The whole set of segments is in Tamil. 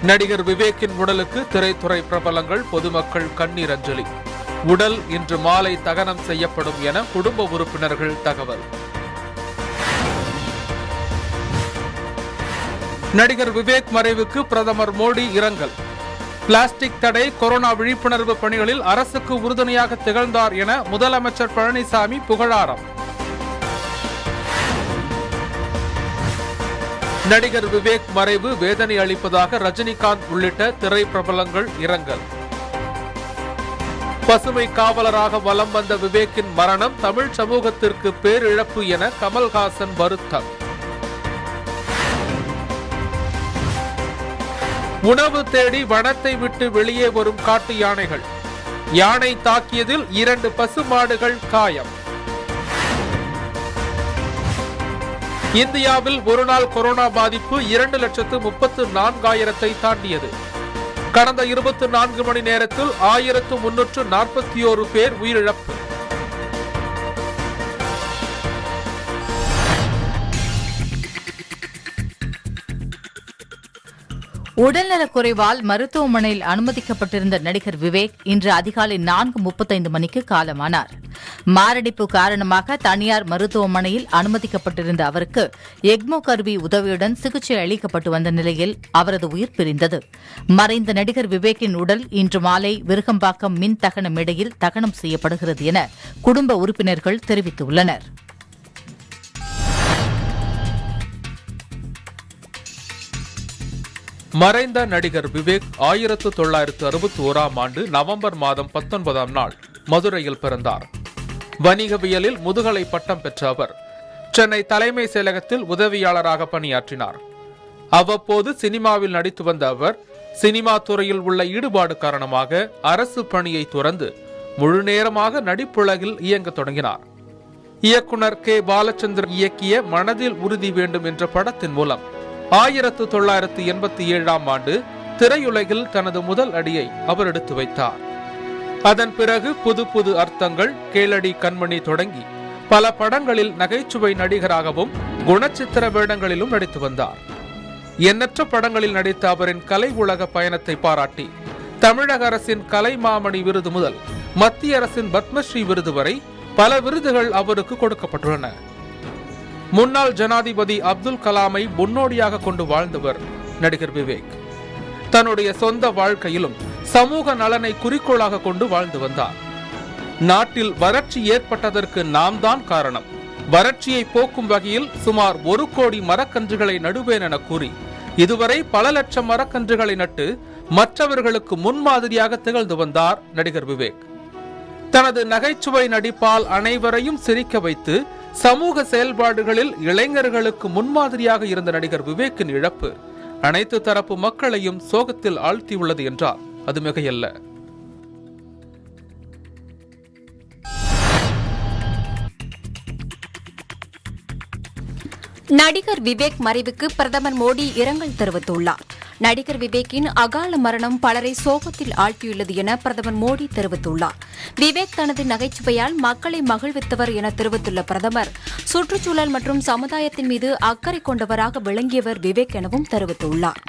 நடிகர் விவேக்கின் உடலுக்கு திரைத்துறை பிரபலங்கள் பொதுமக்கள் கண்ணீர் அஞ்சலி உடல் இன்று மாலை தகனம் செய்யப்படும் என குடும்ப உறுப்பினர்கள் தகவல் நடிகர் விவேக் மறைவுக்கு பிரதமர் மோடி இரங்கல் பிளாஸ்டிக் தடை கொரோனா விழிப்புணர்வு பணிகளில் அரசுக்கு உறுதுணையாக திகழ்ந்தார் என முதலமைச்சர் பழனிசாமி புகழாரம் நடிகர் விவேக் மறைவு வேதனை அளிப்பதாக ரஜினிகாந்த் உள்ளிட்ட திரை பிரபலங்கள் இரங்கல் பசுமை காவலராக வலம் வந்த விவேக்கின் மரணம் தமிழ் சமூகத்திற்கு பேரிழப்பு என கமல்ஹாசன் வருத்தம் உணவு தேடி வனத்தை விட்டு வெளியே வரும் காட்டு யானைகள் யானை தாக்கியதில் இரண்டு பசுமாடுகள் காயம் இந்தியாவில் ஒருநாள் கொரோனா பாதிப்பு இரண்டு லட்சத்து முப்பத்து நான்காயிரத்தை தாண்டியது கடந்த இருபத்தி நான்கு மணி நேரத்தில் ஆயிரத்து முன்னூற்று நாற்பத்தி ஓரு பேர் உயிரிழப்பு உடல்நலக் குறைவால் மருத்துவமனையில் அனுமதிக்கப்பட்டிருந்த நடிகர் விவேக் இன்று அதிகாலை நான்கு முப்பத்தைந்து மணிக்கு காலமானார் மாரடைப்பு காரணமாக தனியார் மருத்துவமனையில் அனுமதிக்கப்பட்டிருந்த அவருக்கு எக்மோ கருவி உதவியுடன் சிகிச்சை அளிக்கப்பட்டு வந்த நிலையில் அவரது உயிர் பிரிந்தது மறைந்த நடிகர் விவேக்கின் உடல் இன்று மாலை விருகம்பாக்கம் மின் தகன மேடையில் தகனம் செய்யப்படுகிறது என குடும்ப உறுப்பினர்கள் தெரிவித்துள்ளனர் மறைந்த நடிகர் விவேக் ஆயிரத்து தொள்ளாயிரத்து அறுபத்தி ஓராம் ஆண்டு நவம்பர் மாதம் பத்தொன்பதாம் நாள் மதுரையில் பிறந்தார் வணிகவியலில் முதுகலை பட்டம் பெற்ற அவர் சென்னை தலைமை செயலகத்தில் உதவியாளராக பணியாற்றினார் அவ்வப்போது சினிமாவில் நடித்து வந்த அவர் சினிமா துறையில் உள்ள ஈடுபாடு காரணமாக அரசு பணியை துறந்து முழு நேரமாக நடிப்புலகில் இயங்க தொடங்கினார் இயக்குனர் கே பாலச்சந்தர் இயக்கிய மனதில் உறுதி வேண்டும் என்ற படத்தின் மூலம் ஆயிரத்து தொள்ளாயிரத்து எண்பத்தி ஏழாம் ஆண்டு திரையுலகில் தனது முதல் அடியை அவர் எடுத்து வைத்தார் அதன் பிறகு புது புது அர்த்தங்கள் கேளடி கண்மணி தொடங்கி பல படங்களில் நகைச்சுவை நடிகராகவும் குணச்சித்திர வேடங்களிலும் நடித்து வந்தார் எண்ணற்ற படங்களில் நடித்த அவரின் கலை உலக பயணத்தை பாராட்டி தமிழக அரசின் கலைமாமணி விருது முதல் மத்திய அரசின் பத்மஸ்ரீ விருது வரை பல விருதுகள் அவருக்கு கொடுக்கப்பட்டுள்ளன முன்னாள் ஜனாதிபதி அப்துல் கலாமை முன்னோடியாக கொண்டு வாழ்ந்தவர் நடிகர் விவேக் தன்னுடைய சொந்த வாழ்க்கையிலும் சமூக நலனை குறிக்கோளாக கொண்டு வாழ்ந்து வந்தார் நாட்டில் வறட்சி ஏற்பட்டதற்கு நாம் தான் காரணம் வறட்சியை போக்கும் வகையில் சுமார் ஒரு கோடி மரக்கன்றுகளை நடுவேன் என கூறி இதுவரை பல லட்சம் மரக்கன்றுகளை நட்டு மற்றவர்களுக்கு முன்மாதிரியாக திகழ்ந்து வந்தார் நடிகர் விவேக் தனது நகைச்சுவை நடிப்பால் அனைவரையும் சிரிக்க வைத்து சமூக செயல்பாடுகளில் இளைஞர்களுக்கு முன்மாதிரியாக இருந்த நடிகர் விவேக்கின் இழப்பு அனைத்து தரப்பு மக்களையும் சோகத்தில் ஆழ்த்தியுள்ளது என்றால் அது மிகையல்ல நடிகர் விவேக் மறைவுக்கு பிரதமர் மோடி இரங்கல் தெரிவித்துள்ளார் நடிகர் விவேக்கின் அகால மரணம் பலரை சோகத்தில் ஆழ்த்தியுள்ளது என பிரதமர் மோடி தெரிவித்துள்ளார் விவேக் தனது நகைச்சுவையால் மக்களை மகிழ்வித்தவர் என தெரிவித்துள்ள பிரதமர் சுற்றுச்சூழல் மற்றும் சமுதாயத்தின் மீது அக்கறை கொண்டவராக விளங்கியவர் விவேக் எனவும் தெரிவித்துள்ளார்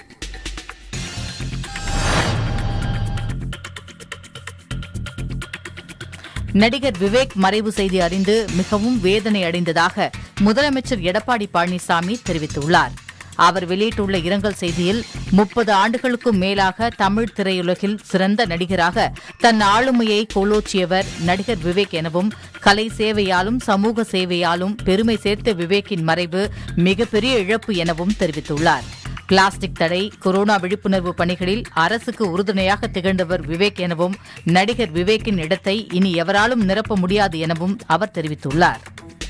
நடிகர் விவேக் மறைவு செய்தி அறிந்து மிகவும் வேதனை அடைந்ததாக முதலமைச்சர் எடப்பாடி பழனிசாமி தெரிவித்துள்ளார் அவர் வெளியிட்டுள்ள இரங்கல் செய்தியில் முப்பது ஆண்டுகளுக்கும் மேலாக தமிழ் திரையுலகில் சிறந்த நடிகராக தன் ஆளுமையை கோலோச்சியவர் நடிகர் விவேக் எனவும் கலை சேவையாலும் சமூக சேவையாலும் பெருமை சேர்த்த விவேக்கின் மறைவு மிகப்பெரிய இழப்பு எனவும் தெரிவித்துள்ளார் பிளாஸ்டிக் தடை கொரோனா விழிப்புணர்வு பணிகளில் அரசுக்கு உறுதுணையாக திகழ்ந்தவர் விவேக் எனவும் நடிகர் விவேக்கின் இடத்தை இனி எவராலும் நிரப்ப முடியாது எனவும் அவர் தெரிவித்துள்ளார்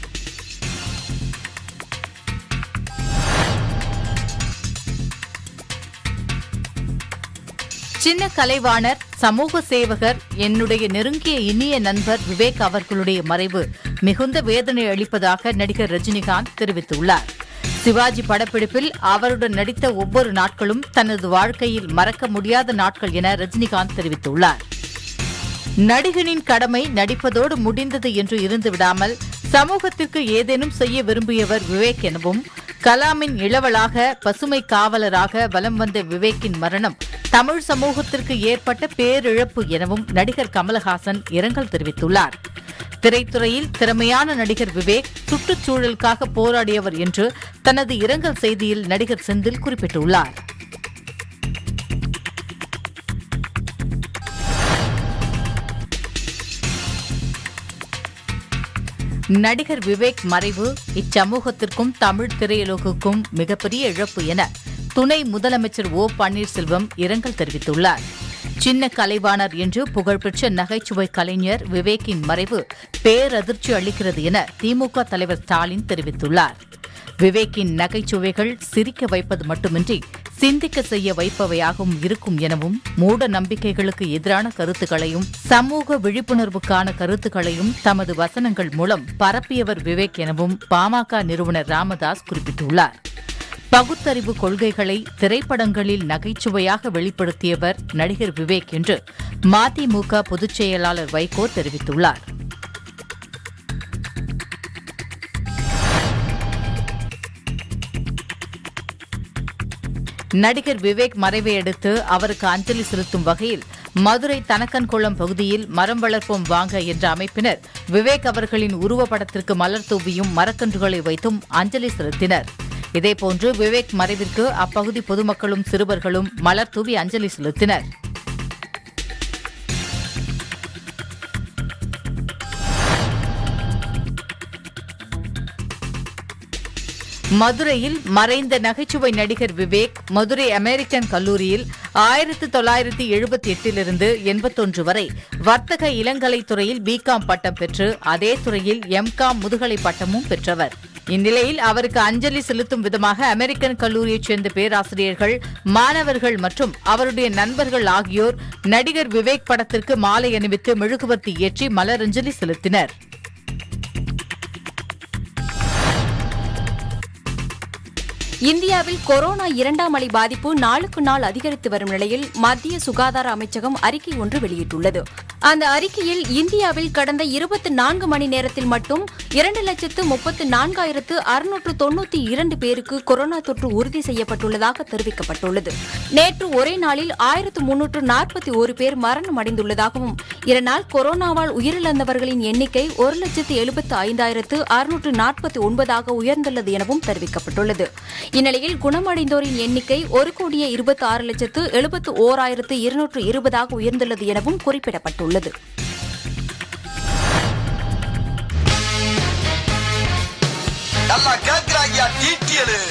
சின்ன கலைவாணர் சமூக சேவகர் என்னுடைய நெருங்கிய இனிய நண்பர் விவேக் அவர்களுடைய மறைவு மிகுந்த வேதனை அளிப்பதாக நடிகர் ரஜினிகாந்த் தெரிவித்துள்ளார் சிவாஜி படப்பிடிப்பில் அவருடன் நடித்த ஒவ்வொரு நாட்களும் தனது வாழ்க்கையில் மறக்க முடியாத நாட்கள் என ரஜினிகாந்த் தெரிவித்துள்ளார் நடிகனின் கடமை நடிப்பதோடு முடிந்தது என்று இருந்து விடாமல் சமூகத்திற்கு ஏதேனும் செய்ய விரும்பியவர் விவேக் எனவும் கலாமின் இளவலாக பசுமை காவலராக வலம் வந்த விவேக்கின் மரணம் தமிழ் சமூகத்திற்கு ஏற்பட்ட பேரிழப்பு எனவும் நடிகர் கமலஹாசன் இரங்கல் தெரிவித்துள்ளார் திரைத்துறையில் திறமையான நடிகர் விவேக் சுற்றுச்சூழலுக்காக போராடியவர் என்று தனது இரங்கல் செய்தியில் நடிகர் செந்தில் குறிப்பிட்டுள்ளார் நடிகர் விவேக் மறைவு இச்சமூகத்திற்கும் தமிழ் திரையுலகுக்கும் மிகப்பெரிய இழப்பு என துணை முதலமைச்சர் ஓ பன்னீர்செல்வம் இரங்கல் தெரிவித்துள்ளார் சின்ன கலைவாணர் என்று புகழ்பெற்ற நகைச்சுவை கலைஞர் விவேக்கின் மறைவு பேரதிர்ச்சி அளிக்கிறது என திமுக தலைவர் ஸ்டாலின் தெரிவித்துள்ளார் விவேக்கின் நகைச்சுவைகள் சிரிக்க வைப்பது மட்டுமின்றி சிந்திக்க செய்ய வைப்பவையாகவும் இருக்கும் எனவும் மூட நம்பிக்கைகளுக்கு எதிரான கருத்துக்களையும் சமூக விழிப்புணர்வுக்கான கருத்துக்களையும் தமது வசனங்கள் மூலம் பரப்பியவர் விவேக் எனவும் பாமக நிறுவனர் ராமதாஸ் குறிப்பிட்டுள்ளார் பகுத்தறிவு கொள்கைகளை திரைப்படங்களில் நகைச்சுவையாக வெளிப்படுத்தியவர் நடிகர் விவேக் என்று மதிமுக பொதுச் செயலாளர் வைகோ தெரிவித்துள்ளார் நடிகர் விவேக் மறைவை அடுத்து அவருக்கு அஞ்சலி செலுத்தும் வகையில் மதுரை தனக்கன்குளம் பகுதியில் மரம் வளர்ப்போம் வாங்க என்ற அமைப்பினர் விவேக் அவர்களின் உருவப்படத்திற்கு மலர் தூவியும் மரக்கன்றுகளை வைத்தும் அஞ்சலி செலுத்தினர் இதேபோன்று விவேக் மறைவிற்கு அப்பகுதி பொதுமக்களும் சிறுவர்களும் மலர் தூவி அஞ்சலி செலுத்தினர் மதுரையில் மறைந்த நகைச்சுவை நடிகர் விவேக் மதுரை அமெரிக்கன் கல்லூரியில் ஆயிரத்து தொள்ளாயிரத்தி எழுபத்தி எட்டிலிருந்து எண்பத்தொன்று வரை வர்த்தக இளங்கலை துறையில் பிகாம் பட்டம் பெற்று அதே துறையில் எம்காம் முதுகலை பட்டமும் பெற்றவர் இந்நிலையில் அவருக்கு அஞ்சலி செலுத்தும் விதமாக அமெரிக்கன் கல்லூரியைச் சேர்ந்த பேராசிரியர்கள் மாணவர்கள் மற்றும் அவருடைய நண்பர்கள் ஆகியோர் நடிகர் விவேக் படத்திற்கு மாலை அணிவித்து மெழுகுவர்த்தி ஏற்றி மலரஞ்சலி செலுத்தினர் இந்தியாவில் கொரோனா இரண்டாம் அலை பாதிப்பு நாளுக்கு நாள் அதிகரித்து வரும் நிலையில் மத்திய சுகாதார அமைச்சகம் அறிக்கை ஒன்று வெளியிட்டுள்ளது அந்த அறிக்கையில் இந்தியாவில் கடந்த இருபத்தி நான்கு மணி நேரத்தில் மட்டும் இரண்டு லட்சத்து முப்பத்து நான்காயிரத்து அறுநூற்று தொண்ணூத்தி இரண்டு பேருக்கு கொரோனா தொற்று உறுதி செய்யப்பட்டுள்ளதாக தெரிவிக்கப்பட்டுள்ளது நேற்று ஒரே நாளில் ஆயிரத்து முன்னூற்று நாற்பத்தி ஒரு பேர் மரணம் அடைந்துள்ளதாகவும் இதனால் கொரோனாவால் உயிரிழந்தவர்களின் எண்ணிக்கை ஒரு லட்சத்து எழுபத்து ஐந்தாயிரத்து அறுநூற்று நாற்பத்தி ஒன்பதாக உயர்ந்துள்ளது எனவும் தெரிவிக்கப்பட்டுள்ளது இந்நிலையில் குணமடைந்தோரின் எண்ணிக்கை ஒரு கோடியே இருபத்தி ஆறு லட்சத்து எழுபத்து ஓராயிரத்து இருநூற்று இருபதாக உயர்ந்துள்ளது எனவும் குறிப்பிடப்பட்டுள்ளது நல்லா கேக்குறாங்கயா டீட்டியலு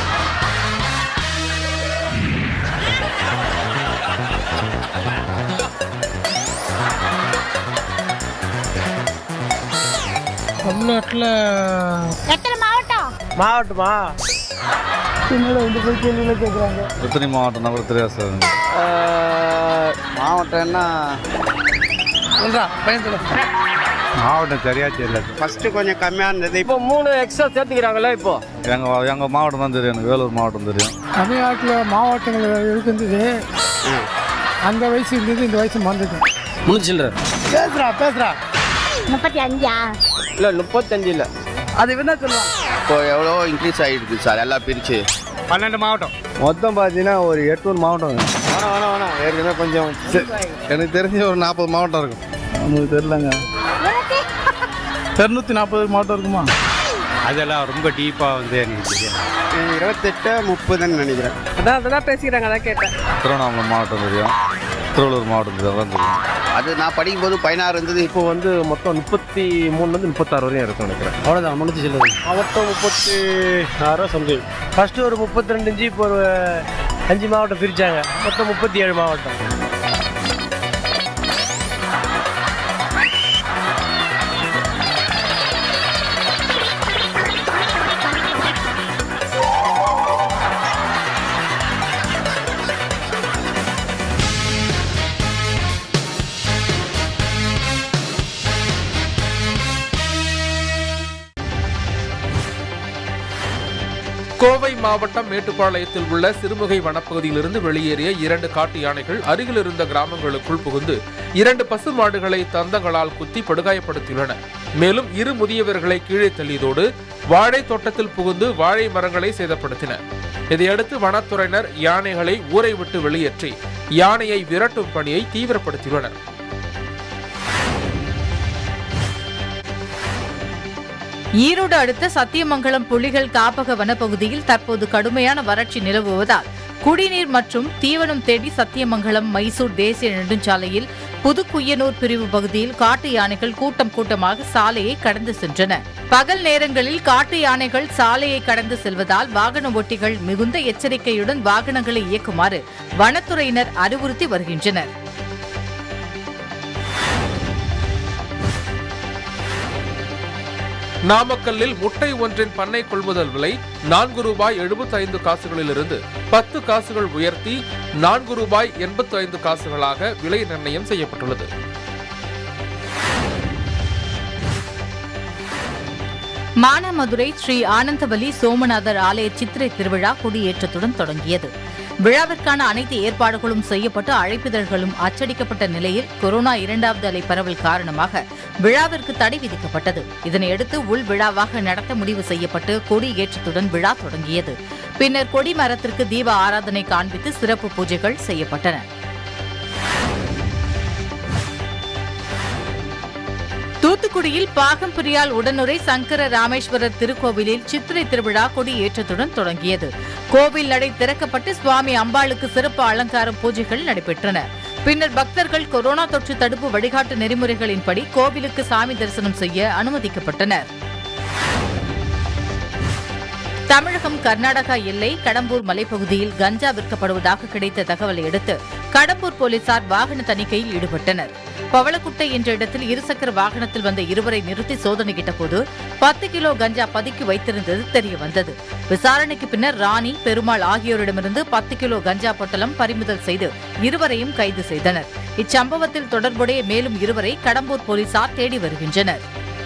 தமிழ்நாட்டில் எத்தனை மாவட்டம் மாவட்டமா என்னடா இந்த போய் கேள்வியில் கேட்குறாங்க எத்தனை மாவட்டம் நம்பர் தெரியாது சார் மாவட்டம்னா சொல்றா பையன் சொல்லு மாவட்டம் சரியா தெரியல ஃபர்ஸ்ட் கொஞ்சம் கம்மியாக இருந்தது இப்போ மூணு எக்ஸ்ட்ரா சேர்த்துக்கிறாங்களே இப்போ எங்கள் எங்கள் மாவட்டம் தான் தெரியும் எனக்கு வேலூர் மாவட்டம் தெரியும் தமிழ்நாட்டில் மாவட்டங்கள் இருக்கின்றது அந்த வயசு இருந்தது இந்த வயசு மறந்துது முடிச்சில்ற பேசுறா பேசுறா முப்பத்தி அஞ்சா இல்லை முப்பத்தஞ்சு இல்லை அது என்ன சொல்லுவாங்க இப்போ எவ்வளோ இன்க்ரீஸ் ஆகிருக்கு சார் எல்லாம் பிரித்து பன்னெண்டு மாவட்டம் மொத்தம் பார்த்தீங்கன்னா ஒரு எட்நூறு மாவட்டம் வேணாம் வேணாம் வேணாம் ஏற்கனவே கொஞ்சம் எனக்கு தெரிஞ்ச ஒரு நாற்பது மாவட்டம் இருக்கும் நமக்கு தெரிலங்க இரநூத்தி நாற்பது மாவட்டம் இருக்குமா அதெல்லாம் ரொம்ப டீப்பாக வந்து எனக்கு தெரியும் இருபத்தெட்டு முப்பதுன்னு நினைக்கிறேன் அதான் அதெல்லாம் பேசிக்கிறாங்க அதான் கேட்டேன் திருவண்ணாமலை மாவட்டம் தெரியும் திருவள்ளூர் மாவட்டம் தெரியும் அதான் தெரியும் அது நான் படிக்கும்போது பதினாறு இருந்தது இப்போ இப்போ வந்து மொத்தம் முப்பத்தி மூணுலேருந்து முப்பத்தாறு வரையும் இருக்கும் நினைக்கிறேன் அவ்வளோதான் முடிஞ்சு சொல்லுது மாவட்டம் முப்பத்தி ஆறு சம்திங் ஃபர்ஸ்ட் ஒரு முப்பத்தி ரெண்டு இஞ்சி இப்போ ஒரு அஞ்சு மாவட்டம் பிரிச்சாங்க மொத்தம் முப்பத்தி ஏழு மாவட்டம் கோவை மாவட்டம் மேட்டுப்பாளையத்தில் உள்ள சிறுமுகை வனப்பகுதியிலிருந்து வெளியேறிய இரண்டு காட்டு யானைகள் அருகில் இருந்த கிராமங்களுக்குள் புகுந்து இரண்டு பசு மாடுகளை தந்தங்களால் குத்தி படுகாயப்படுத்தியுள்ளன மேலும் இரு முதியவர்களை கீழே தள்ளியதோடு வாழை தோட்டத்தில் புகுந்து வாழை மரங்களை சேதப்படுத்தின இதையடுத்து வனத்துறையினர் யானைகளை ஊரை விட்டு வெளியேற்றி யானையை விரட்டும் பணியை தீவிரப்படுத்தியுள்ளனர் ஈரோடு அடுத்த சத்தியமங்கலம் புலிகள் காப்பக வனப்பகுதியில் தற்போது கடுமையான வறட்சி நிலவுவதால் குடிநீர் மற்றும் தீவனம் தேடி சத்தியமங்கலம் மைசூர் தேசிய நெடுஞ்சாலையில் புதுக்குய்யனூர் பிரிவு பகுதியில் காட்டு யானைகள் கூட்டம் கூட்டமாக சாலையை கடந்து சென்றன பகல் நேரங்களில் காட்டு யானைகள் சாலையை கடந்து செல்வதால் வாகன ஓட்டிகள் மிகுந்த எச்சரிக்கையுடன் வாகனங்களை இயக்குமாறு வனத்துறையினர் அறிவுறுத்தி வருகின்றனர் நாமக்கல்லில் முட்டை ஒன்றின் பண்ணை கொள்முதல் விலை நான்கு ரூபாய் எழுபத்தி ஐந்து காசுகளிலிருந்து பத்து காசுகள் உயர்த்தி நான்கு ரூபாய் எண்பத்தி ஐந்து காசுகளாக விலை நிர்ணயம் செய்யப்பட்டுள்ளது மானாமதுரை ஸ்ரீ ஆனந்தவலி சோமநாதர் ஆலய சித்திரை திருவிழா கொடியேற்றத்துடன் தொடங்கியது விழாவிற்கான அனைத்து ஏற்பாடுகளும் செய்யப்பட்டு அழைப்பிதழ்களும் அச்சடிக்கப்பட்ட நிலையில் கொரோனா இரண்டாவது அலை பரவல் காரணமாக விழாவிற்கு தடை விதிக்கப்பட்டது இதனையடுத்து உள் விழாவாக நடத்த முடிவு செய்யப்பட்டு கொடி ஏற்றத்துடன் விழா தொடங்கியது பின்னர் கொடி மரத்திற்கு தீப ஆராதனை காண்பித்து சிறப்பு பூஜைகள் செய்யப்பட்டன தூத்துக்குடியில் பாகம்பிரியால் உடனுரை சங்கர ராமேஸ்வரர் திருக்கோவிலில் சித்திரை திருவிழா கொடியேற்றத்துடன் தொடங்கியது கோவில் நடை திறக்கப்பட்டு சுவாமி அம்பாளுக்கு சிறப்பு அலங்கார பூஜைகள் நடைபெற்றன பின்னர் பக்தர்கள் கொரோனா தொற்று தடுப்பு வழிகாட்டு நெறிமுறைகளின்படி கோவிலுக்கு சாமி தரிசனம் செய்ய அனுமதிக்கப்பட்டனர் தமிழகம் கர்நாடகா எல்லை கடம்பூர் மலைப்பகுதியில் கஞ்சா விற்கப்படுவதாக கிடைத்த தகவலை அடுத்து கடம்பூர் போலீசார் வாகன தணிக்கையில் ஈடுபட்டனர் பவளக்குட்டை என்ற இடத்தில் இருசக்கர வாகனத்தில் வந்த இருவரை நிறுத்தி சோதனையிட்ட போது பத்து கிலோ கஞ்சா பதுக்கி வைத்திருந்தது தெரிய வந்தது விசாரணைக்கு பின்னர் ராணி பெருமாள் ஆகியோரிடமிருந்து பத்து கிலோ கஞ்சா பொட்டலம் பறிமுதல் செய்து இருவரையும் கைது செய்தனர் இச்சம்பவத்தில் தொடர்புடைய மேலும் இருவரை கடம்பூர் போலீசார் தேடி வருகின்றனர்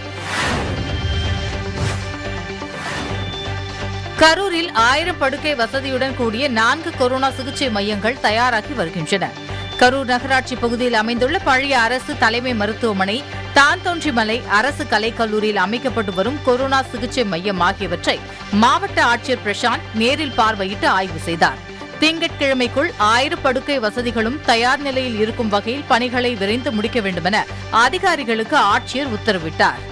கரூரில் ஆயிரம் படுக்கை வசதியுடன் கூடிய நான்கு கொரோனா சிகிச்சை மையங்கள் தயாராகி வருகின்றன கரூர் நகராட்சி பகுதியில் அமைந்துள்ள பழைய அரசு தலைமை மருத்துவமனை தான்தோன்றிமலை அரசு கலைக்கல்லூரியில் அமைக்கப்பட்டு வரும் கொரோனா சிகிச்சை மையம் ஆகியவற்றை மாவட்ட ஆட்சியர் பிரசாந்த் நேரில் பார்வையிட்டு ஆய்வு செய்தார் திங்கட்கிழமைக்குள் ஆயிரம் படுக்கை வசதிகளும் தயார் நிலையில் இருக்கும் வகையில் பணிகளை விரைந்து முடிக்க வேண்டுமென அதிகாரிகளுக்கு ஆட்சியர் உத்தரவிட்டார்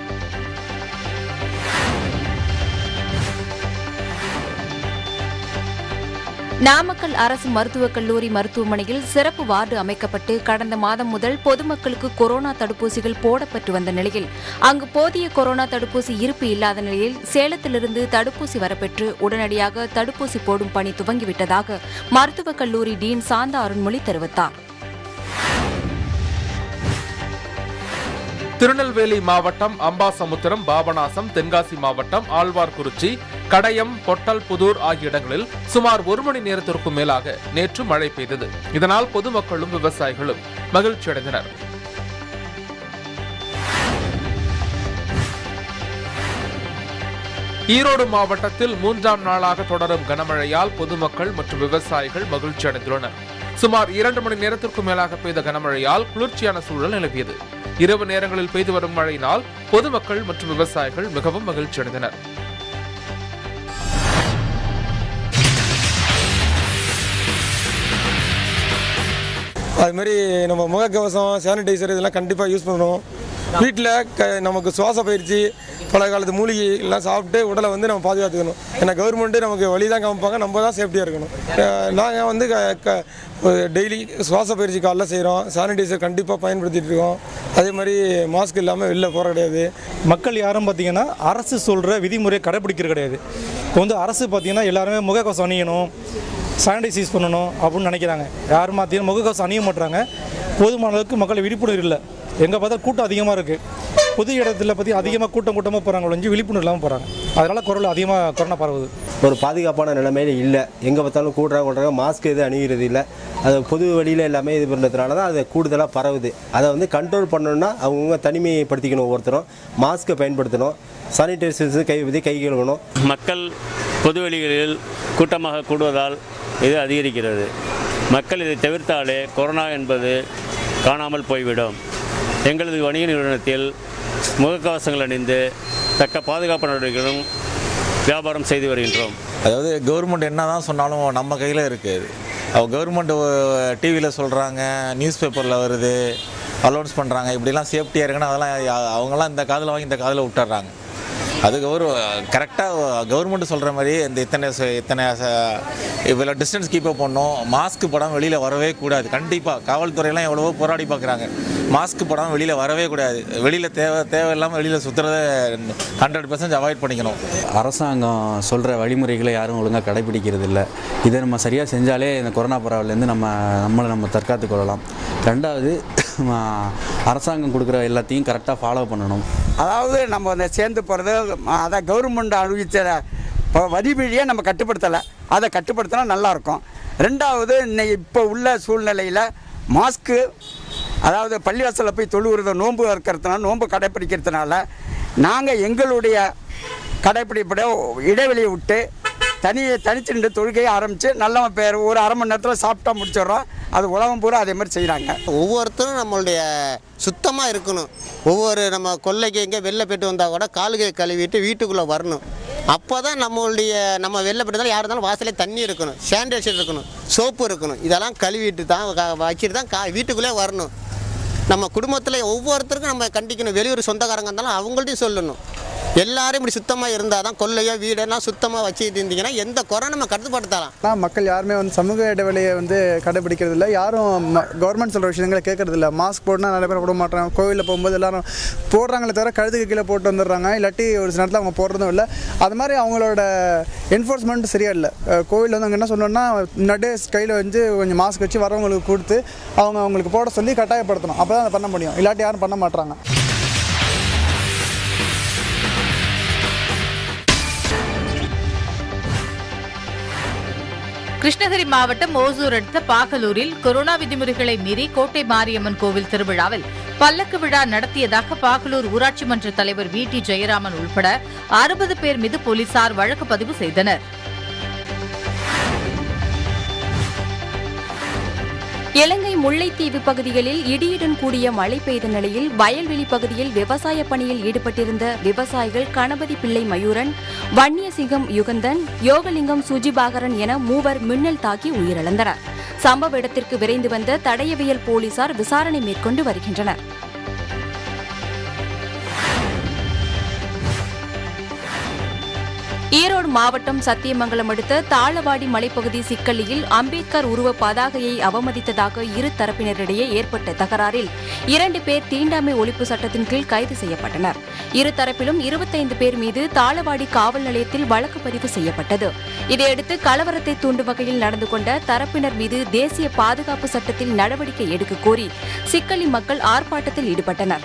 நாமக்கல் அரசு மருத்துவக் கல்லூரி மருத்துவமனையில் சிறப்பு வார்டு அமைக்கப்பட்டு கடந்த மாதம் முதல் பொதுமக்களுக்கு கொரோனா தடுப்பூசிகள் போடப்பட்டு வந்த நிலையில் அங்கு போதிய கொரோனா தடுப்பூசி இருப்பு இல்லாத நிலையில் சேலத்திலிருந்து தடுப்பூசி வரப்பெற்று உடனடியாக தடுப்பூசி போடும் பணி துவங்கிவிட்டதாக மருத்துவக் கல்லூரி டீன் சாந்தா அருண்மொழி தெரிவித்தார் திருநெல்வேலி மாவட்டம் அம்பாசமுத்திரம் பாபநாசம் தென்காசி மாவட்டம் ஆழ்வார்குறிச்சி கடையம் பொட்டல் புதூர் ஆகிய இடங்களில் சுமார் ஒரு மணி நேரத்திற்கும் மேலாக நேற்று மழை பெய்தது இதனால் பொதுமக்களும் விவசாயிகளும் மகிழ்ச்சி அடைந்தனர் ஈரோடு மாவட்டத்தில் மூன்றாம் நாளாக தொடரும் கனமழையால் பொதுமக்கள் மற்றும் விவசாயிகள் மகிழ்ச்சி அடைந்துள்ளனர் சுமார் இரண்டு மணி நேரத்திற்கும் மேலாக பெய்த கனமழையால் குளிர்ச்சியான சூழல் நிலவியது இரவு நேரங்களில் பெய்து வரும் மழையினால் பொதுமக்கள் மற்றும் விவசாயிகள் மிகவும் மகிழ்ச்சி அடைந்தனர் அது மாதிரி நம்ம முகக்கவசம் சானிடைசர் இதெல்லாம் கண்டிப்பாக யூஸ் பண்ணணும் வீட்டில் க நமக்கு சுவாச பயிற்சி பல காலத்து மூலிகை எல்லாம் சாப்பிட்டு உடலை வந்து நம்ம பாதுகாத்துக்கணும் ஏன்னா கவர்மெண்ட்டு நமக்கு வழி தான் காமிப்பாங்க நம்ம தான் சேஃப்டியாக இருக்கணும் நாங்கள் வந்து க க டெய்லி சுவாச பயிற்சி காலைல செய்கிறோம் சானிடைசர் கண்டிப்பாக பயன்படுத்திட்டு இருக்கோம் அதே மாதிரி மாஸ்க் இல்லாமல் வெளில போகிற கிடையாது மக்கள் யாரும் பார்த்தீங்கன்னா அரசு சொல்கிற விதிமுறையை கடைபிடிக்கிறது கிடையாது இப்போ வந்து அரசு பார்த்தீங்கன்னா எல்லாருமே முகக்கவசம் அணியணும் சானிடைஸ் யூஸ் பண்ணணும் அப்படின்னு நினைக்கிறாங்க யாரும் பார்த்தீங்கன்னா முகக்கவசம் அணிய மாட்டுறாங்க போதுமான அளவுக்கு மக்கள் விழிப்புணர்வு இல்லை எங்கே பார்த்தா கூட்டம் அதிகமாக இருக்குது பொது இடத்துல பற்றி அதிகமாக கூட்டம் கூட்டமாக போகிறாங்க ஒழிஞ்சு விழிப்புணர்வு இல்லாமல் போகிறாங்க அதனால் குரல் அதிகமாக கொரோனா பரவுது ஒரு பாதுகாப்பான நிலைமையில இல்லை எங்கே பார்த்தாலும் கூடுறாங்க கொள்றாங்க மாஸ்க் எதுவும் அணிகிறது இல்லை அது பொது வழியில் எல்லாமே இது பண்ணுறதுனால தான் அது கூடுதலாக பரவுது அதை வந்து கண்ட்ரோல் பண்ணணும்னா அவங்கவுங்க தனிமைப்படுத்திக்கணும் ஒவ்வொருத்தரும் மாஸ்க்கை பயன்படுத்தணும் சானிடைசர்ஸ் கை விதி கை கழுவணும் மக்கள் பொதுவெளிகளில் கூட்டமாக கூடுவதால் இது அதிகரிக்கிறது மக்கள் இதை தவிர்த்தாலே கொரோனா என்பது காணாமல் போய்விடும் எங்களது வணிக நிறுவனத்தில் முகக்கவசங்கள் அணிந்து தக்க பாதுகாப்பு நடவடிக்கைகளும் வியாபாரம் செய்து வருகின்றோம் அதாவது கவர்மெண்ட் என்ன தான் சொன்னாலும் நம்ம கையில் இருக்குது அவ கவர்மெண்ட் டிவியில் சொல்கிறாங்க நியூஸ் பேப்பரில் வருது அலௌன்ஸ் பண்ணுறாங்க இப்படிலாம் சேஃப்டியாக இருக்குன்னு அதெல்லாம் யா- அவங்கெல்லாம் இந்த காதில் வாங்கி இந்த காதில் விட்டுறாங்க அது கௌரவ கரெக்டாக கவர்மெண்ட் சொல்கிற மாதிரி இந்த இத்தனை ச- இத்தனை ச- இவ்வளோ டிஸ்டன்ஸ் கீப்பப் பண்ணணும் மாஸ்க் போடாமல் வெளியில் வரவே கூடாது கண்டிப்பாக காவல்துறையெல்லாம் எவ்வளவோ போராடி பார்க்குறாங்க மாஸ்க் போடாமல் வெளியில் வரவே கூடாது வெளியில் தேவை தேவையில்லாமல் வெளியில் சுற்றுறத ஹண்ட்ரட் பர்சன்ட் அவாய்ட் பண்ணிக்கணும் அரசாங்கம் சொல்கிற வழிமுறைகளை யாரும் ஒழுங்காக கடைபிடிக்கிறது இல்லை இதை நம்ம சரியாக செஞ்சாலே இந்த கொரோனா பரவலேருந்து நம்ம நம்மளை நம்ம தற்காத்து கொள்ளலாம் ரெண்டாவது ம, அரசாங்கம் கொடுக்குற எல்லாத்தையும் கரெக்டாக ஃபாலோ பண்ணணும் அதாவது நம்ம அந்த சேர்ந்து போகிறது அதை கவர்மெண்ட் அறிவித்த இப்போ வரிவழியை நம்ம கட்டுப்படுத்தலை அதை கட்டுப்படுத்தினா நல்லாயிருக்கும் ரெண்டாவது இன்னைக்கு இப்போ உள்ள சூழ்நிலையில் மாஸ்க்கு அதாவது பள்ளிவாசலில் போய் தொழுவுறத நோன்பு இருக்கிறதுனால நோன்பு கடைப்பிடிக்கிறதுனால நாங்கள் எங்களுடைய கடைப்பிடிப்பட இடைவெளியை விட்டு தனி தனிச்சு நின்று தொழுகையை ஆரம்பித்து நல்ல பேர் ஒரு அரை மணி நேரத்தில் சாப்பிட்டா முடிச்சிடுறோம் அது உலகம் பூரா அதே மாதிரி செய்கிறாங்க ஒவ்வொருத்தரும் நம்மளுடைய சுத்தமாக இருக்கணும் ஒவ்வொரு நம்ம கொல்லைக்கு எங்கே வெளில போயிட்டு வந்தால் கூட காலுகை கழுவிட்டு வீட்டுக்குள்ளே வரணும் அப்போ தான் நம்மளுடைய நம்ம வெளில போயிட்டு வந்தாலும் யார் இருந்தாலும் வாசலே தண்ணி இருக்கணும் சானிடைசர் இருக்கணும் சோப்பு இருக்கணும் இதெல்லாம் கழுவிட்டு தான் க- வச்சுட்டு தான் கா வீட்டுக்குள்ளே வரணும் நம்ம குடும்பத்தில் ஒவ்வொருத்தருக்கும் நம்ம கண்டிக்கணும் வெளியூர் சொந்தக்காரங்க இருந்தாலும் அவங்கள்ட்டையும் சொல்லணும் எல்லாரும் இப்படி சுத்தமாக இருந்தால் தான் கொல்லையோ வீடெல்லாம் சுத்தமாக வச்சுட்டு இருந்தீங்கன்னா எந்த கொரோனா நம்ம கட்டுப்படுத்தலாம் ஆனால் மக்கள் யாருமே வந்து சமூக இடைவெளியை வந்து கடைபிடிக்கிறது இல்லை யாரும் கவர்மெண்ட் சொல்கிற விஷயங்களை கேட்கறது இல்லை மாஸ்க் போட்டுனா நிறைய பேர் போட மாட்டாங்க கோவிலில் போகும்போது எல்லாரும் போடுறாங்களே தவிர கழுதுக்கு கீழே போட்டு வந்துடுறாங்க இல்லாட்டி ஒரு சில நேரத்தில் அவங்க போடுறதும் இல்லை அது மாதிரி அவங்களோட என்ஃபோர்ஸ்மெண்ட் சரியா இல்லை கோவிலில் வந்து அங்கே என்ன சொல்லணும்னா முன்னாடியே கையில் வந்து கொஞ்சம் மாஸ்க் வச்சு வரவங்களுக்கு கொடுத்து அவங்க அவங்களுக்கு போட சொல்லி கட்டாயப்படுத்தணும் அப்போ தான் அதை பண்ண முடியும் இல்லாட்டி யாரும் பண்ண மாட்டாங்க கிருஷ்ணகிரி மாவட்டம் ஓசூர் அடுத்த பாகலூரில் கொரோனா விதிமுறைகளை மீறி கோட்டை மாரியம்மன் கோவில் திருவிழாவில் பல்லக்கு விழா நடத்தியதாக பாகலூர் ஊராட்சி மன்ற தலைவர் வி டி ஜெயராமன் உள்பட அறுபது பேர் மீது போலீசார் வழக்கு பதிவு செய்தனர் இலங்கை முல்லைத்தீவு பகுதிகளில் இடியுடன் கூடிய மழை பெய்த நிலையில் வயல்வெளி பகுதியில் விவசாய பணியில் ஈடுபட்டிருந்த விவசாயிகள் கணபதி பிள்ளை மயூரன் வன்னியசிங்கம் யுகந்தன் யோகலிங்கம் சுஜிபாகரன் என மூவர் மின்னல் தாக்கி உயிரிழந்தனர் சம்பவ இடத்திற்கு விரைந்து வந்த தடயவியல் போலீசார் விசாரணை மேற்கொண்டு வருகின்றனர் ஈரோடு மாவட்டம் சத்தியமங்கலம் அடுத்த தாளவாடி மலைப்பகுதி சிக்கல்லியில் அம்பேத்கர் உருவ பதாகையை அவமதித்ததாக இரு தரப்பினரிடையே ஏற்பட்ட தகராறில் இரண்டு பேர் தீண்டாமை ஒழிப்பு சட்டத்தின் கீழ் கைது செய்யப்பட்டனர் இரு தரப்பிலும் இருபத்தைந்து பேர் மீது தாளவாடி காவல் நிலையத்தில் வழக்கு பதிவு செய்யப்பட்டது இதையடுத்து கலவரத்தை தூண்டும் வகையில் நடந்து கொண்ட தரப்பினர் மீது தேசிய பாதுகாப்பு சட்டத்தில் நடவடிக்கை எடுக்க கோரி சிக்கல்லி மக்கள் ஆர்ப்பாட்டத்தில் ஈடுபட்டனர்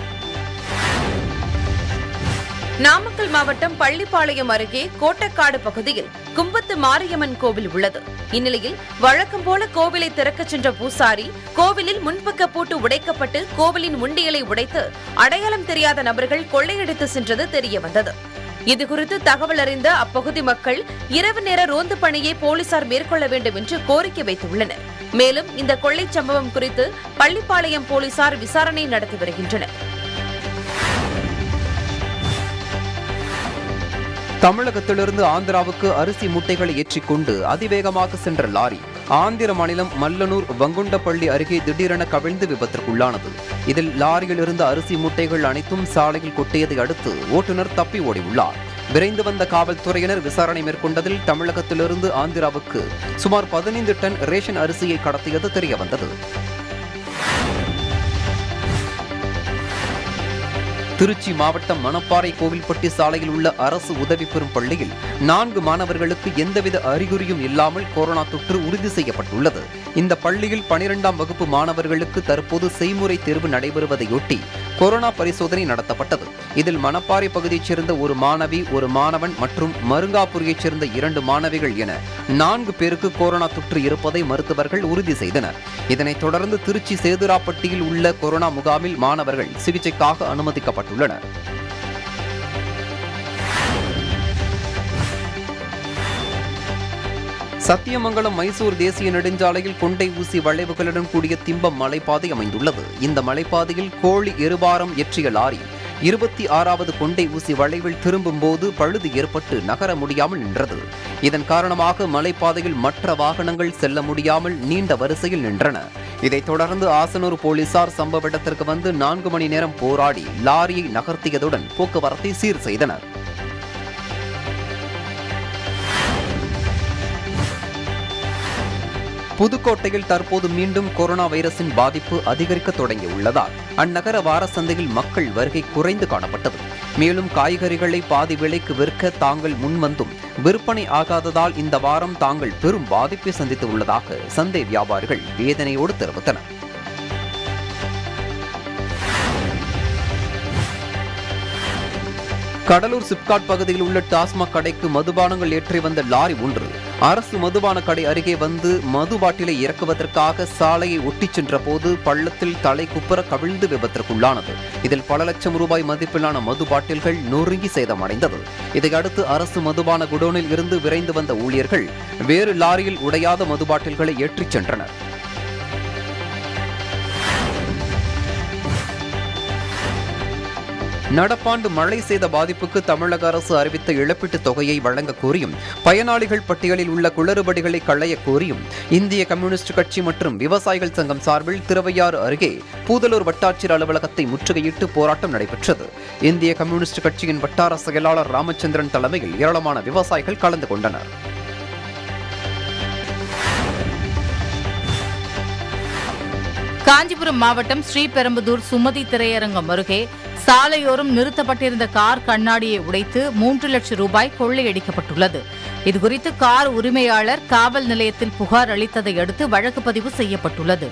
நாமக்கல் மாவட்டம் பள்ளிப்பாளையம் அருகே கோட்டக்காடு பகுதியில் கும்பத்து மாரியம்மன் கோவில் உள்ளது இந்நிலையில் வழக்கம் போல கோவிலை திறக்கச் சென்ற பூசாரி கோவிலில் முன்பக்க பூட்டு உடைக்கப்பட்டு கோவிலின் உண்டியலை உடைத்து அடையாளம் தெரியாத நபர்கள் கொள்ளையடித்து சென்றது தெரியவந்தது இதுகுறித்து தகவல் அறிந்த அப்பகுதி மக்கள் இரவு நேர ரோந்து பணியை போலீசார் மேற்கொள்ள வேண்டும் என்று கோரிக்கை வைத்துள்ளனர் மேலும் இந்த கொள்ளைச் சம்பவம் குறித்து பள்ளிப்பாளையம் போலீசார் விசாரணை நடத்தி வருகின்றனர் தமிழகத்திலிருந்து ஆந்திராவுக்கு அரிசி மூட்டைகளை ஏற்றிக்கொண்டு அதிவேகமாக சென்ற லாரி ஆந்திர மாநிலம் மல்லனூர் வங்குண்டப்பள்ளி அருகே திடீரென கவிழ்ந்து விபத்திற்குள்ளானது இதில் லாரியில் இருந்த அரிசி மூட்டைகள் அனைத்தும் சாலையில் கொட்டியதை அடுத்து ஓட்டுநர் தப்பி ஓடியுள்ளார் விரைந்து வந்த காவல்துறையினர் விசாரணை மேற்கொண்டதில் தமிழகத்திலிருந்து ஆந்திராவுக்கு சுமார் பதினைந்து டன் ரேஷன் அரிசியை கடத்தியது தெரியவந்தது திருச்சி மாவட்டம் மணப்பாறை கோவில்பட்டி சாலையில் உள்ள அரசு உதவி பெறும் பள்ளியில் நான்கு மாணவர்களுக்கு எந்தவித அறிகுறியும் இல்லாமல் கொரோனா தொற்று உறுதி செய்யப்பட்டுள்ளது இந்த பள்ளியில் பனிரெண்டாம் வகுப்பு மாணவர்களுக்கு தற்போது செய்முறை தேர்வு நடைபெறுவதையொட்டி கொரோனா பரிசோதனை நடத்தப்பட்டது இதில் மணப்பாறை பகுதியைச் சேர்ந்த ஒரு மாணவி ஒரு மாணவன் மற்றும் மருங்காபுரியைச் சேர்ந்த இரண்டு மாணவிகள் என நான்கு பேருக்கு கொரோனா தொற்று இருப்பதை மருத்துவர்கள் உறுதி செய்தனர் இதனைத் தொடர்ந்து திருச்சி சேதுராப்பட்டியில் உள்ள கொரோனா முகாமில் மாணவர்கள் சிகிச்சைக்காக அனுமதிக்கப்பட்டுள்ளனர் சத்தியமங்கலம் மைசூர் தேசிய நெடுஞ்சாலையில் கொண்டை ஊசி வளைவுகளுடன் கூடிய திம்பம் மலைப்பாதை அமைந்துள்ளது இந்த மலைப்பாதையில் கோழி எருபாரம் ஏற்றிய லாரி இருபத்தி ஆறாவது கொண்டை ஊசி வளைவில் திரும்பும் போது பழுது ஏற்பட்டு நகர முடியாமல் நின்றது இதன் காரணமாக மலைப்பாதையில் மற்ற வாகனங்கள் செல்ல முடியாமல் நீண்ட வரிசையில் நின்றன இதைத் தொடர்ந்து ஆசனூர் போலீசார் சம்பவ இடத்திற்கு வந்து நான்கு மணி நேரம் போராடி லாரியை நகர்த்தியதுடன் போக்குவரத்தை சீர் செய்தனர் புதுக்கோட்டையில் தற்போது மீண்டும் கொரோனா வைரஸின் பாதிப்பு அதிகரிக்க தொடங்கியுள்ளதால் அந்நகர வார சந்தையில் மக்கள் வருகை குறைந்து காணப்பட்டது மேலும் காய்கறிகளை பாதி விலைக்கு விற்க தாங்கள் முன்வந்தும் விற்பனை ஆகாததால் இந்த வாரம் தாங்கள் பெரும் பாதிப்பை சந்தித்து உள்ளதாக சந்தை வியாபாரிகள் வேதனையோடு தெரிவித்தனர் கடலூர் சிப்காட் பகுதியில் உள்ள டாஸ்மாக் கடைக்கு மதுபானங்கள் ஏற்றி வந்த லாரி ஒன்று அரசு மதுபான கடை அருகே வந்து மது பாட்டிலை இறக்குவதற்காக சாலையை ஒட்டிச் சென்ற போது பள்ளத்தில் தலை குப்புற கவிழ்ந்து விபத்திற்குள்ளானது இதில் பல லட்சம் ரூபாய் மதிப்பிலான மது பாட்டில்கள் நொறுங்கி சேதமடைந்தது இதையடுத்து அரசு மதுபான குடோனில் இருந்து விரைந்து வந்த ஊழியர்கள் வேறு லாரியில் உடையாத மது பாட்டில்களை ஏற்றிச் சென்றனர் நடப்பாண்டு மழை சேத பாதிப்புக்கு தமிழக அரசு அறிவித்த இழப்பீட்டுத் தொகையை வழங்க கோரியும் பயனாளிகள் பட்டியலில் உள்ள குளறுபடிகளை களைய கோரியும் இந்திய கம்யூனிஸ்ட் கட்சி மற்றும் விவசாயிகள் சங்கம் சார்பில் திருவையாறு அருகே பூதலூர் வட்டாட்சியர் அலுவலகத்தை முற்றுகையிட்டு போராட்டம் நடைபெற்றது இந்திய கம்யூனிஸ்ட் கட்சியின் வட்டார செயலாளர் ராமச்சந்திரன் தலைமையில் ஏராளமான விவசாயிகள் கலந்து கொண்டனர் காஞ்சிபுரம் மாவட்டம் ஸ்ரீபெரும்புதூர் சுமதி திரையரங்கம் அருகே சாலையோரம் நிறுத்தப்பட்டிருந்த கார் கண்ணாடியை உடைத்து மூன்று லட்சம் ரூபாய் கொள்ளையடிக்கப்பட்டுள்ளது இதுகுறித்து கார் உரிமையாளர் காவல் நிலையத்தில் புகார் அளித்ததை அடுத்து வழக்கு பதிவு செய்யப்பட்டுள்ளது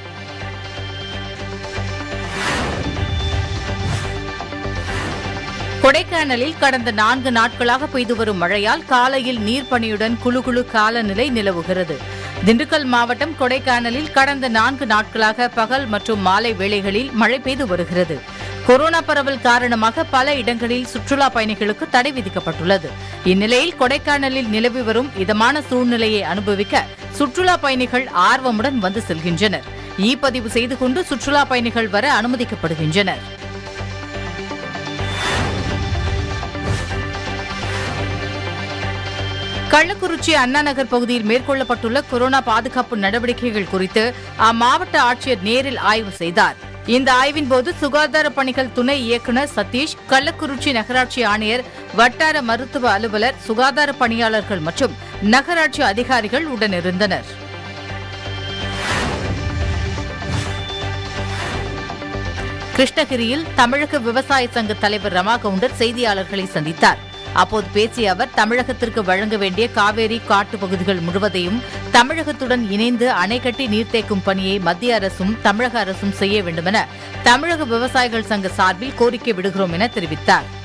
கொடைக்கானலில் கடந்த நான்கு நாட்களாக பெய்து வரும் மழையால் காலையில் நீர்ப்பனியுடன் குளு குளு காலநிலை நிலவுகிறது திண்டுக்கல் மாவட்டம் கொடைக்கானலில் கடந்த நான்கு நாட்களாக பகல் மற்றும் மாலை வேளைகளில் மழை பெய்து வருகிறது கொரோனா பரவல் காரணமாக பல இடங்களில் சுற்றுலா பயணிகளுக்கு தடை விதிக்கப்பட்டுள்ளது இந்நிலையில் கொடைக்கானலில் நிலவி வரும் இதமான சூழ்நிலையை அனுபவிக்க சுற்றுலா பயணிகள் ஆர்வமுடன் வந்து செல்கின்றனர் இ பதிவு செய்து கொண்டு சுற்றுலா பயணிகள் வர அனுமதிக்கப்படுகின்றனர் கள்ளக்குறிச்சி அண்ணா நகர் பகுதியில் மேற்கொள்ளப்பட்டுள்ள கொரோனா பாதுகாப்பு நடவடிக்கைகள் குறித்து அம்மாவட்ட ஆட்சியர் நேரில் ஆய்வு செய்தார் இந்த ஆய்வின் போது சுகாதார பணிகள் துணை இயக்குநர் சதீஷ் கள்ளக்குறிச்சி நகராட்சி ஆணையர் வட்டார மருத்துவ அலுவலர் சுகாதார பணியாளர்கள் மற்றும் நகராட்சி அதிகாரிகள் உடனிருந்தனர் கிருஷ்ணகிரியில் தமிழக விவசாய சங்க தலைவர் ரமா கவுண்டர் செய்தியாளர்களை சந்தித்தார் அப்போது பேசிய அவர் தமிழகத்திற்கு வழங்க வேண்டிய காவேரி காட்டு பகுதிகள் முழுவதையும் தமிழகத்துடன் இணைந்து அணை கட்டி நீர்த்தேக்கும் பணியை மத்திய அரசும் தமிழக அரசும் செய்ய வேண்டுமென தமிழக விவசாயிகள் சங்க சார்பில் கோரிக்கை விடுகிறோம் என தெரிவித்தார்